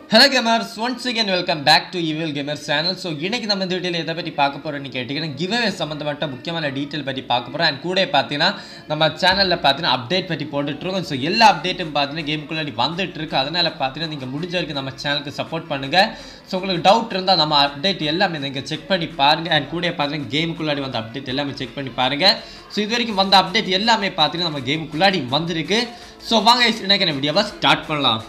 hello gamers once again welcome back to evil gamers channel so இன்னைக்கு நம்ம இந்த வீடியோவில் எதை பற்றி பார்க்க போகிறோம்னு கேட்டிங்கன்னா கிவ்அவே சம்மந்தப்பட்ட முக்கியமான டீட்டெயில் பற்றி பார்க்க போகிறோம் அண்ட் கூட பார்த்தீங்கன்னா நம்ம சேனலில் பார்த்தீங்கன்னா அப்டேட் பற்றி போட்டுட்ருக்கோம் ஸோ எல்லா அப்டேட்டும் பார்த்தீங்கன்னா கேமுக்குள்ளே வந்துட்டு இருக்கு அதனால் பார்த்தீங்கன்னா நீங்கள் முடிஞ்ச வரைக்கும் நம்ம சேனலுக்கு சப்போர்ட் பண்ணுங்கள் ஸோ உங்களுக்கு டவுட் இருந்தால் நம்ம அப்டேட் எல்லாமே நீங்கள் செக் பண்ணி பாருங்கள் அண்ட் கூட பார்த்தீங்கன்னா கேமுக்குள்ளாடி வந்த அப்டேட் எல்லாமே செக் பண்ணி பாருங்கள் ஸோ இது வரைக்கும் வந்த அப்டேட் எல்லாமே பார்த்தீங்கன்னா நம்ம கேமுக்குள்ளாடி வந்திருக்கு ஸோ வாங்க இன்னைக்கு வீடியோவை ஸ்டார்ட் பண்ணலாம்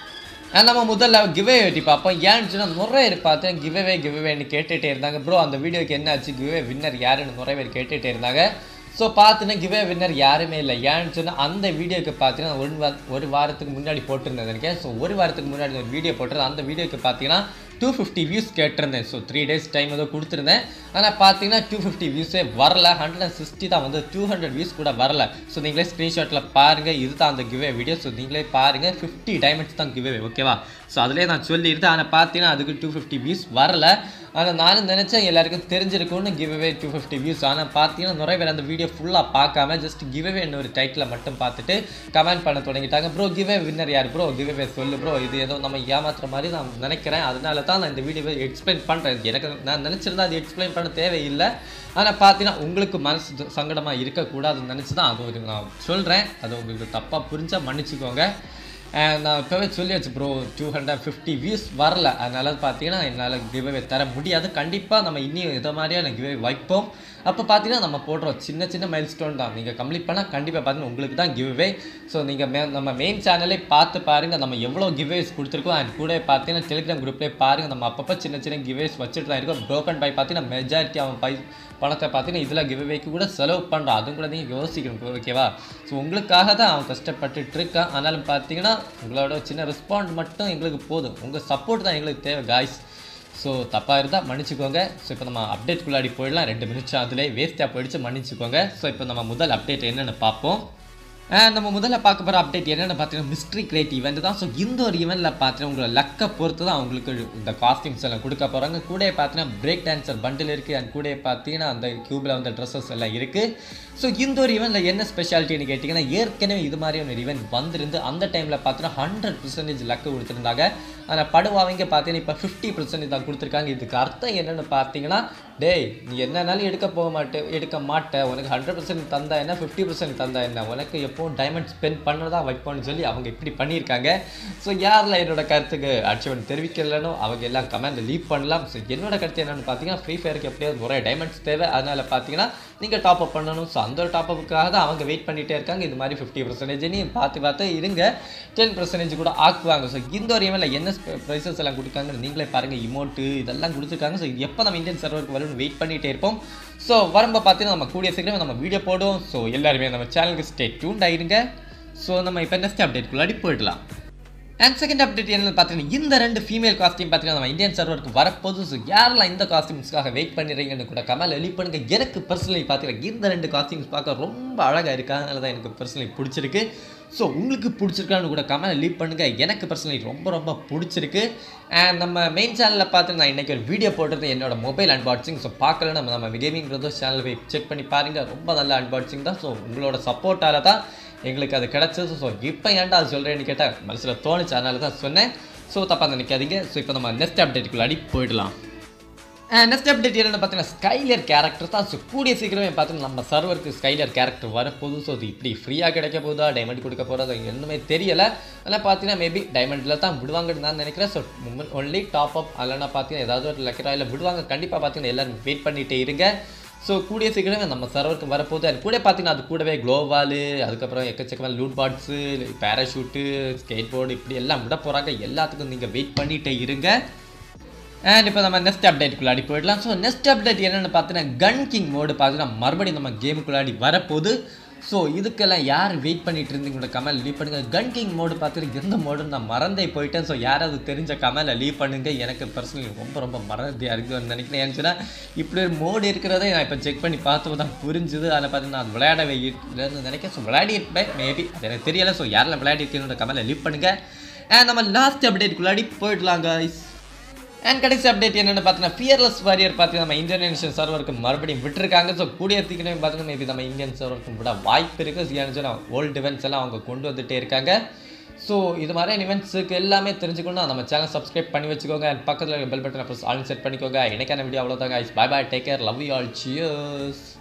அஹ் நம்ம முதல்ல கிவே வெட்டி பார்ப்போம் ஏன்னு சொன்னால் நிறைய பேர் பார்த்தேன் கிவ்வே கிவ்வேன்னு கேட்டுகிட்டே இருந்தாங்க ப்ரோ அந்த வீடியோக்கு என்ன ஆச்சு கிவ்வே வின்னர் யாருன்னு நிறைய பேர் கேட்டுகிட்டே இருந்தாங்க ஸோ பார்த்தீங்கன்னா கிவே வின்னர் யாருமே இல்லை ஏன்னு சொன்னால் அந்த வீடியோக்கு பார்த்தீங்கன்னா ஒரு வா ஒரு வாரத்துக்கு முன்னாடி போட்டிருந்தேன் நினைக்கிறேன் ஸோ ஒரு வாரத்துக்கு முன்னாடி ஒரு வீடியோ போட்டிருந்தேன் அந்த வீடியோக்கு பார்த்தீங்கன்னா டூ ஃபிஃப்டி வியூஸ் கேட்டிருந்தேன் ஸோ த்ரீ டேஸ் டைம் ஏதோ கொடுத்துருந்தேன் ஆனால் பார்த்தீங்கன்னா டூ ஃபிஃப்டி வியூஸே வரல ஹண்ட்ரட் அண்ட் சிக்ஸ்டி தான் வந்து டூ ஹண்ட்ரட் வியூஸ் கூட வரல ஸோ நீங்களே ஸ்க்ரீன்ஷாட்டில் பாருங்கள் இதுதான் அந்த கிவே வீடியோ ஸோ நீங்களே பாருங்கள் ஃபிஃப்டி டைமண்ட்ஸ் தான் கிவே ஓகேவா ஸோ அதிலே நான் சொல்லியிருந்தேன் ஆனால் பார்த்தீங்கன்னா அதுக்கு டூ ஃபிஃப்டி வியூஸ் வரல ஆனால் நானும் நினச்சேன் எல்லாருக்கும் தெரிஞ்சிருக்கும்னு கிவ்அவே டூ ஃபிஃப்டி வியூஸ் ஆனால் பார்த்தீங்கன்னா நிறைய பேர் அந்த வீடியோ ஃபுல்லாக பார்க்காம ஜஸ்ட் கிவ்அவே ஒரு டைட்டில் மட்டும் பார்த்துட்டு கமெண்ட் பண்ண தொடங்கிட்டாங்க ப்ரோ கிவ்வே வின்னர் யார் ப்ரோ கிவ்அவே சொல்லு ப்ரோ இது ஏதோ நம்ம ஏமாத்துற மாதிரி நான் நினைக்கிறேன் அதனால தான் நான் இந்த வீடியோவை எக்ஸ்பிளைன் பண்ணுறேன் எனக்கு நான் நினச்சிருந்தா அது எக்ஸ்பிளைன் பண்ண தேவையில்லை ஆனால் பார்த்தீங்கன்னா உங்களுக்கு மனசு சங்கடமாக இருக்கக்கூடாதுன்னு நினச்சி தான் அது ஒரு நான் சொல்கிறேன் அது உங்களுக்கு தப்பாக புரிஞ்சால் மன்னிச்சுக்கோங்க And நான் இப்போவே சொல்லியாச்சு bro two hundred fifty views வரல அதனால பார்த்தீங்கன்னா என்னால் கிவ்அவே தர முடியாது கண்டிப்பாக நம்ம இன்னும் இதை மாதிரியான கிவ்அவே வைப்போம் அப்போ பார்த்தீங்கன்னா நம்ம போடுறோம் சின்ன சின்ன மைல் ஸ்டோன் தான் நீங்கள் கம்ப்ளீட் பண்ணால் கண்டிப்பாக பார்த்தீங்கன்னா உங்களுக்கு தான் கிவ்அவே ஸோ நீங்கள் மே நம்ம மெயின் சேனலே பார்த்து பாருங்கள் நம்ம எவ்வளோ கிவ்வேஸ் கொடுத்துருக்கோம் அண்ட் கூட பார்த்தீங்கன்னா டெலிகிராம் குரூப்லேயே பாருங்கள் நம்ம அப்பப்போ சின்ன சின்ன கிவ்வேஸ் வச்சுட்டு தான் இருக்கோம் ப்ரோக்கன் பை பார்த்தீங்கன்னா மெஜாரிட்டி அவன் பை பணத்தை பார்த்தீங்கன்னா இதில் கிவ்அவேக்கு கூட செலவு பண்ணுறான் அதுவும் கூட நீங்கள் யோசிக்கணும் ஓகேவா ஸோ உங்களுக்காக தான் அவன் கஷ்டப்பட்டுட்டு இருக்கான் ஆனாலும் பார்த்தீங்கன்னா உங்களோட சின்ன ரெஸ்பாண்ட் மட்டும் எங்களுக்கு போதும் உங்கள் சப்போர்ட் தான் எங்களுக்கு தேவை காய்ஸ் ஸோ தப்பாக இருந்தால் மன்னிச்சுக்கோங்க ஸோ இப்போ நம்ம அப்டேட்குள்ளாடி போயிடலாம் ரெண்டு நிமிஷம் அதிலே வேஸ்ட்டாக போயிடுச்சு மன்னிச்சுக்கோங்க ஸோ இப்போ நம்ம முதல் அப்டேட் என்னென்னு பார்ப்போம் அஹ் நம்ம முதல்ல பார்க்க போகிற அப்டேட் என்னென்னு பார்த்தீங்கன்னா மிஸ்ட்ரி கிரியேட் ஈவெண்ட் தான் ஸோ இந்த ஒரு ஈவெண்ட்டில் பார்த்தீங்கன்னா உங்களை லக்கை பொறுத்து தான் அவங்களுக்கு இந்த காஸ்டியூம்ஸ் எல்லாம் கொடுக்க போகிறாங்க கூட பார்த்தீங்கன்னா பிரேக் டான்சர் பண்டில் இருக்குது அண்ட் கூட பார்த்தீங்கன்னா அந்த க்யூபில் வந்த ட்ரெஸ்ஸஸ் எல்லாம் இருக்குது ஸோ இந்த ஒரு ஈவெண்ட்டில் என்ன ஸ்பெஷாலிட்டின்னு கேட்டிங்கன்னா ஏற்கனவே இது மாதிரி ஒரு ஈவெண்ட் வந்திருந்து அந்த டைமில் பார்த்தீங்கன்னா ஹண்ட்ரட் பர்சன்டேஜ் லக்கு கொடுத்துருந்தாங்க ஆனால் படுவாங்க பார்த்தீங்கன்னா இப்போ ஃபிஃப்டி பர்சன்டேஜ் தான் கொடுத்துருக்காங்க இதுக்கு அர்த்தம் என்னென்னு பார்த்தீங்கன்னா டேய் நீ என்னன்னாலும் எடுக்க போக மாட்டே எடுக்க மாட்டேன் உனக்கு ஹண்ட்ரட் பர்சன்ட் தந்தா என்ன ஃபிஃப்டி பர்சன்ட் தந்தா என்ன உனக்கு எப்போவும் டைமண்ட் ஸ்பெண்ட் பண்ணதான் வைப்போம்னு சொல்லி அவங்க இப்படி பண்ணியிருக்காங்க ஸோ யாரில் என்னோட கருத்துக்கு அச்சவன் தெரிவிக்கலனோ அவங்க எல்லாம் கமெண்ட் லீவ் பண்ணலாம் ஸோ என்னோட கருத்து என்னென்னு பார்த்தீங்கன்னா ஃப்ரீ ஃபயருக்கு எப்படியாவது நிறைய டைமண்ட்ஸ் தேவை அதனால் பார்த்தீங்கன்னா நீங்கள் டாப் அப் பண்ணணும் ஸோ அந்த ஒரு டாப் அப்புக்காக தான் அவங்க வெயிட் பண்ணிகிட்டே இருக்காங்க இது மாதிரி ஃபிஃப்டி பர்சன்டேஜ் நீ பார்த்து பார்த்து இருங்க டென் பர்சன்டேஜ் கூட ஆக்குவாங்க ஸோ இந்த ஒரு இவனில் என்ன ப்ரைஸஸ் எல்லாம் கொடுக்காங்கன்னு நீங்களே பாருங்கள் இமோட்டு இதெல்லாம் கொடுத்துருக்காங்க ஸோ இது எப்போ நம்ம இந்தியன் சர்வருக்கு வரும்னு வெயிட் பண்ணிகிட்டே இருப்போம் ஸோ வரும்போது பார்த்தீங்கன்னா நம்ம கூடிய சீக்கிரம் நம்ம வீடியோ போடுவோம் ஸோ எல்லாருமே நம்ம சேனலுக்கு ஸ்டே டியூன் ஆயிருங்க ஸோ நம்ம இப்போ நெக்ஸ்ட் அப்டேட்குள்ளாடி போயிடலாம் அண்ட் செகண்ட் அப்டேட் என்னன்னு பார்த்தீங்கன்னா இந்த ரெண்டு ஃபீமேல் காஸ்டியூம் பார்த்தீங்கன்னா நம்ம இந்தியன் சர்வருக்கு வரப்போது ஸோ யாரெல்லாம் இந்த காஸ்டியூம்ஸ்க்காக வெயிட் பண்ணிடுறீங்கன்னு கூட கமல் எழுதி பண்ணுங்க எனக்கு பர்சனலி பார்த்தீங்கன்னா இந்த ரெண்டு காஸ்டியூம்ஸ் பார்க்க ரொம்ப அழகாக இருக்கு அதனால தான் எனக்கு பர்சனலி பிடிச்சிருக்கு ஸோ உங்களுக்கு பிடிச்சிருக்கான்னு கூட கமெண்ட் லீவ் பண்ணுங்கள் எனக்கு பர்சனலி ரொம்ப ரொம்ப பிடிச்சிருக்கு அண்ட் நம்ம மெயின் சேனலில் பார்த்து நான் இன்றைக்கி ஒரு வீடியோ போட்டிருந்தேன் என்னோட மொபைல் அன்பாக்சிங் ஸோ பார்க்கல நம்ம நம்ம கேமிங் பிரதர்ஸ் சேனல் போய் செக் பண்ணி பாருங்கள் ரொம்ப நல்ல அன்பாக்சிங் தான் ஸோ உங்களோட சப்போர்ட்டால் தான் எங்களுக்கு அது கிடச்சது ஸோ இப்போ ஏன்டா அது சொல்கிறேன்னு கேட்டால் மனசில் தோணுச்சு அதனால தான் சொன்னேன் ஸோ தப்பாக நினைக்காதீங்க ஸோ இப்போ நம்ம நெக்ஸ்ட் அப்டேட்டுக்குள்ளாடி போயிடலாம் நெக்ஸ்ட் அப்டேட் என்னென்னு பார்த்தீங்கன்னா ஸ்கைலர் கேரக்டர் தான் ஸோ கூடிய சீக்கிரமே பார்த்தீங்கன்னா நம்ம சர்வருக்கு ஸ்கைலர் கேரக்டர் வரப்போகுது ஸோ அது இப்படி ஃப்ரீயாக கிடைக்க போகுதா டைமண்ட் கொடுக்க போகிறதா என்னமே தெரியலை ஆனால் பார்த்தீங்கன்னா மேபி டைமண்டில் தான் விடுவாங்கன்னு நான் நினைக்கிறேன் ஸோ ஒன்லி டாப் அப் இல்லைனா பார்த்தீங்கன்னா ஏதாவது ஒரு லக்கராயில் விடுவாங்க கண்டிப்பாக பார்த்தீங்கன்னா எல்லோரும் வெயிட் பண்ணிகிட்டே இருங்க ஸோ கூடிய சீக்கிரமே நம்ம சர்வருக்கு வரப்போகுது அது கூட பார்த்தீங்கன்னா அது கூடவே க்ளோவாலு அதுக்கப்புறம் எக்கச்சக்கமான லூட் பாட்ஸு பேராஷூட்டு ஸ்கேட் போர்டு இப்படி எல்லாம் விட போகிறாங்க எல்லாத்துக்கும் நீங்கள் வெயிட் பண்ணிகிட்டே இருங்க அண்ட் இப்போ நம்ம நெக்ஸ்ட் அப்டேட்டுக்குள்ளாடி போயிடலாம் ஸோ நெக்ஸ்ட் அப்டேட் என்னென்னு பார்த்தீங்கன்னா கன் கிங் மோடு பார்த்தீங்கன்னா மறுபடியும் நம்ம கேமுக்குள்ளாடி வரப்போகுது ஸோ இதுக்கெல்லாம் யார் வெயிட் பண்ணிட்டு இருந்தீங்களோட கமல் லீவ் பண்ணுங்கள் கன் கிங் மோடு பார்த்துட்டு எந்த மோடுன்னு நான் மறந்தே போயிட்டேன் ஸோ யாராவது தெரிஞ்ச கமலை லீவ் பண்ணுங்க எனக்கு பர்சனலி ரொம்ப ரொம்ப மறதியாக இருக்குதுன்னு நினைக்கிறேன் ஏன்னா இப்படி ஒரு மோடு இருக்கிறதே நான் இப்போ செக் பண்ணி பார்த்து தான் புரிஞ்சுது அதில் பார்த்தீங்கன்னா நான் விளையாடவே இல்லைன்னு நினைக்கிறேன் ஸோ விளையாடி இருப்பேன் மேபி அது எனக்கு தெரியலை ஸோ யாரெல்லாம் விளையாடி இருக்கீங்களோட கமலை லீவ் பண்ணுங்கள் அண்ட் நம்ம லாஸ்ட் அப்டேட்டுக்குள்ளாடி போயிடலாம் guys அண்ட் கடைசி அப்டேட் என்னென்னு பார்த்தீங்கன்னா ஃபியர்லெஸ் வாரியர் பார்த்தீங்கன்னா நம்ம இந்தியன் சர்வருக்கு மறுபடியும் விட்டுருக்காங்க ஸோ கூடிய சீக்கிரமே பார்த்தீங்கன்னா மேபி நம்ம இந்தியன் சர்வருக்கு விட வாய்ப்பு இருக்குது ஏன்னு சொன்னால் ஓல்டு இவெண்ட்ஸ் எல்லாம் அவங்க கொண்டு வந்துட்டே இருக்காங்க ஸோ ஸோ இது மாதிரி இவெண்ட்ஸுக்கு எல்லாமே தெரிஞ்சுக்கணும் நம்ம சேனல் சப்ஸ்கிரைப் பண்ணி வச்சுக்கோங்க அண்ட் பக்கத்தில் பெல் பட்டன் அப்புறம் ஆல் செட் பண்ணிக்கோங்க எனக்கான வீடியோ அவ்வளோதாங்க bye bye take care love you all cheers